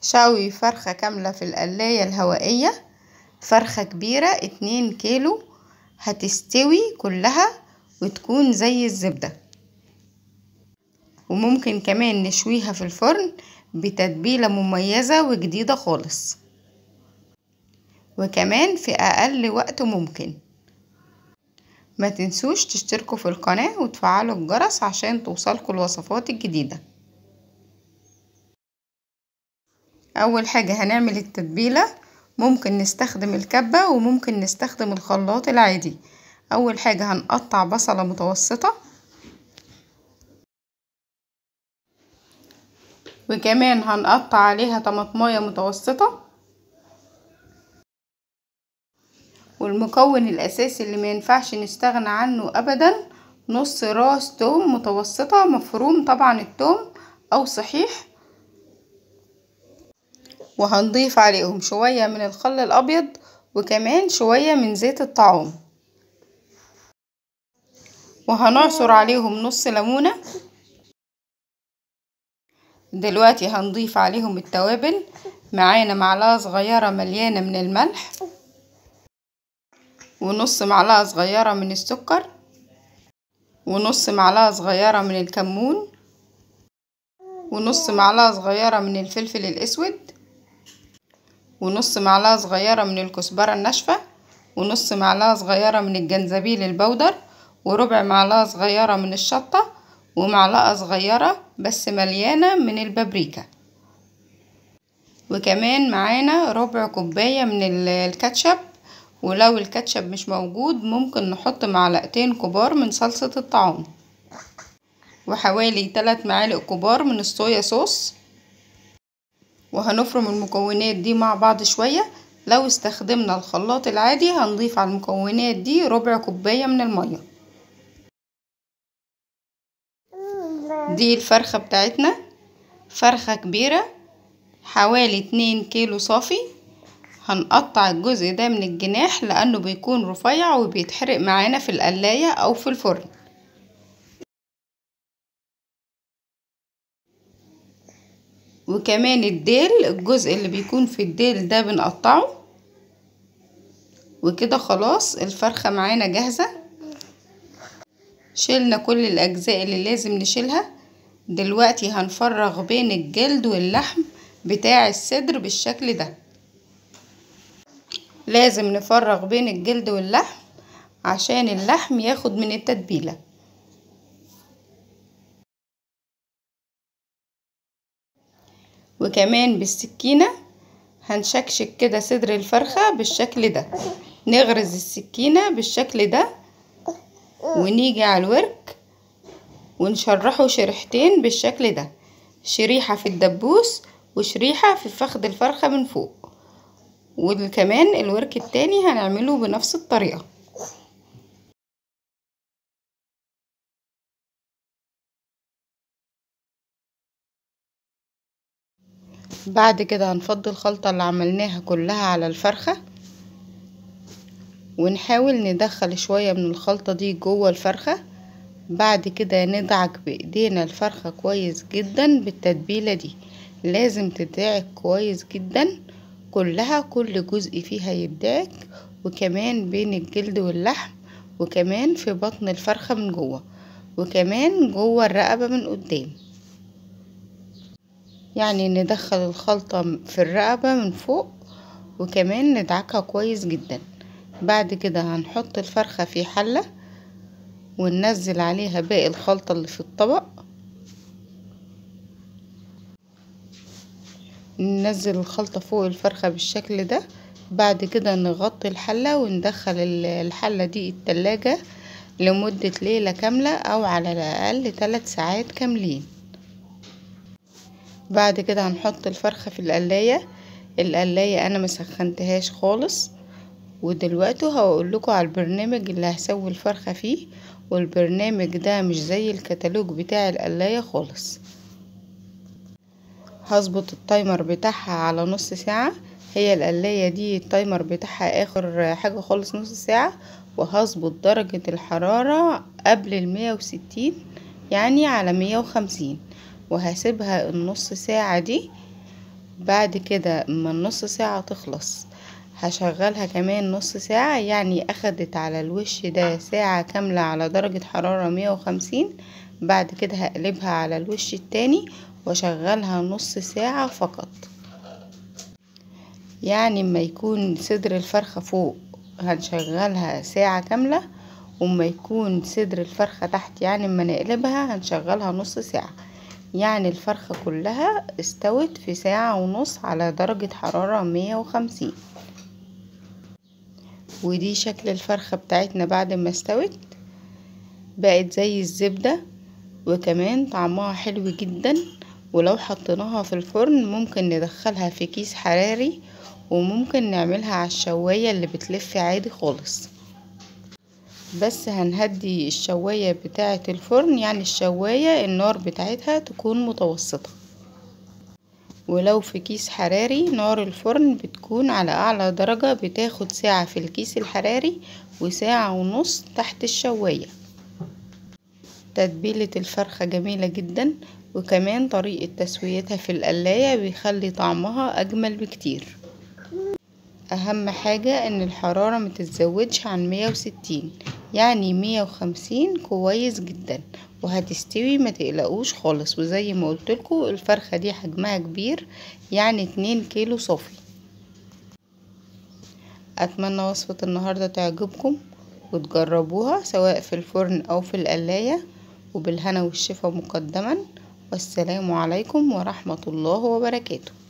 شوي فرخة كاملة في القلاية الهوائية فرخة كبيرة اتنين كيلو هتستوي كلها وتكون زي الزبدة وممكن كمان نشويها في الفرن بتتبيلة مميزة وجديدة خالص وكمان في أقل وقت ممكن ما تنسوش تشتركوا في القناة وتفعلوا الجرس عشان توصلكوا الوصفات الجديدة أول حاجة هنعمل التتبيلة ممكن نستخدم الكبة وممكن نستخدم الخلاط العادي أول حاجة هنقطع بصلة متوسطة وكمان هنقطع عليها طماطماية متوسطة والمكون الأساسي اللي مينفعش نستغنى عنه أبدا نص راس توم متوسطة مفروم طبعا التوم أو صحيح وهنضيف عليهم شوية من الخل الأبيض وكمان شوية من زيت الطعام وهنعصر عليهم نص ليمونة دلوقتي هنضيف عليهم التوابل معانا معلقة صغيرة مليانة من الملح ونص معلقة صغيرة من السكر ونص معلقة صغيرة من الكمون ونص معلقة صغيرة من الفلفل الأسود ونص معلقة صغيرة من الكزبرة الناشفة ونص معلقة صغيرة من الجنزبيل البودر وربع معلقة صغيرة من الشطة ومعلقة صغيرة بس مليانة من البابريكا وكمان معانا ربع كوباية من الكاتشب ولو الكاتشب مش موجود ممكن نحط معلقتين كبار من صلصة الطعام وحوالي 3 معالق كبار من الصويا صوص وهنفرم المكونات دي مع بعض شوية لو استخدمنا الخلاط العادي هنضيف على المكونات دي ربع كوباية من المية دي الفرخة بتاعتنا فرخة كبيرة حوالي اتنين كيلو صافي هنقطع الجزء ده من الجناح لانه بيكون رفيع وبيتحرق معانا في القلاية او في الفرن وكمان الديل الجزء اللي بيكون في الديل ده بنقطعه وكده خلاص الفرخة معانا جاهزة شيلنا كل الاجزاء اللي لازم نشيلها دلوقتي هنفرغ بين الجلد واللحم بتاع الصدر بالشكل ده لازم نفرغ بين الجلد واللحم عشان اللحم ياخد من التتبيلة وكمان بالسكينة هنشكشك كده صدر الفرخة بالشكل ده نغرز السكينة بالشكل ده ونيجي على الورك ونشرحه شريحتين بالشكل ده شريحة في الدبوس وشريحة في فخذ الفرخة من فوق وكمان الورك التاني هنعمله بنفس الطريقة بعد كده هنفضي الخلطة اللي عملناها كلها على الفرخة ونحاول ندخل شوية من الخلطة دي جوه الفرخة بعد كده ندعك بايدينا الفرخة كويس جدا بالتتبيلة دي لازم تدعك كويس جدا كلها كل جزء فيها يدعك وكمان بين الجلد واللحم وكمان في بطن الفرخة من جوه وكمان جوه الرقبة من قدام يعني ندخل الخلطة في الرقبة من فوق وكمان ندعكها كويس جدا بعد كده هنحط الفرخة في حلة وننزل عليها باقي الخلطة اللي في الطبق ننزل الخلطة فوق الفرخة بالشكل ده بعد كده نغطي الحلة وندخل الحلة دي التلاجة لمدة ليلة كاملة او على الاقل 3 ساعات كاملين بعد كده هنحط الفرخة في القلاية القلاية انا مسخنتهاش خالص ودلوقتي هقول لكم على البرنامج اللي هسوي الفرخة فيه والبرنامج ده مش زي الكتالوج بتاع القلاية خالص هظبط التايمر بتاعها على نص ساعة هي القلاية دي التايمر بتاعها اخر حاجة خالص نص ساعة وهظبط درجة الحرارة قبل المية بعد كده اما النص ساعة تخلص هشغلها كمان نص ساعة يعني اخدت على الوش ده ساعة كاملة على درجة حرارة مية وخمسين بعد كده هقلبها على الوش التاني واشغلها نص ساعة فقط يعني اما يكون صدر الفرخة فوق هنشغلها ساعة كاملة وما يكون صدر الفرخة تحت يعني اما نقلبها هنشغلها نص ساعة يعني الفرخة كلها استوت في ساعة ونص على درجة حرارة مية وخمسين ودي شكل الفرخة بتاعتنا بعد ما استوت بقت زي الزبدة وكمان طعمها حلو جدا ولو حطيناها في الفرن ممكن ندخلها في كيس حراري وممكن نعملها على الشواية اللي بتلف عادي خالص بس هنهدي الشواية بتاعة الفرن يعني الشواية النار بتاعتها تكون متوسطة ولو في كيس حراري نار الفرن بتكون على اعلى درجة بتاخد ساعة في الكيس الحراري وساعة ونص تحت الشواية تتبيلة الفرخة جميلة جدا وكمان طريقة تسويتها في القلاية بيخلي طعمها اجمل بكتير اهم حاجة ان الحرارة متتزودش عن مية وستين يعني مية وخمسين كويس جدا وهتستوي ما تقلقوش خالص وزي ما قلتلكوا الفرخة دي حجمها كبير يعني اتنين كيلو صافي اتمنى وصفة النهاردة تعجبكم وتجربوها سواء في الفرن او في القلاية وبالهنا والشفا مقدما والسلام عليكم ورحمة الله وبركاته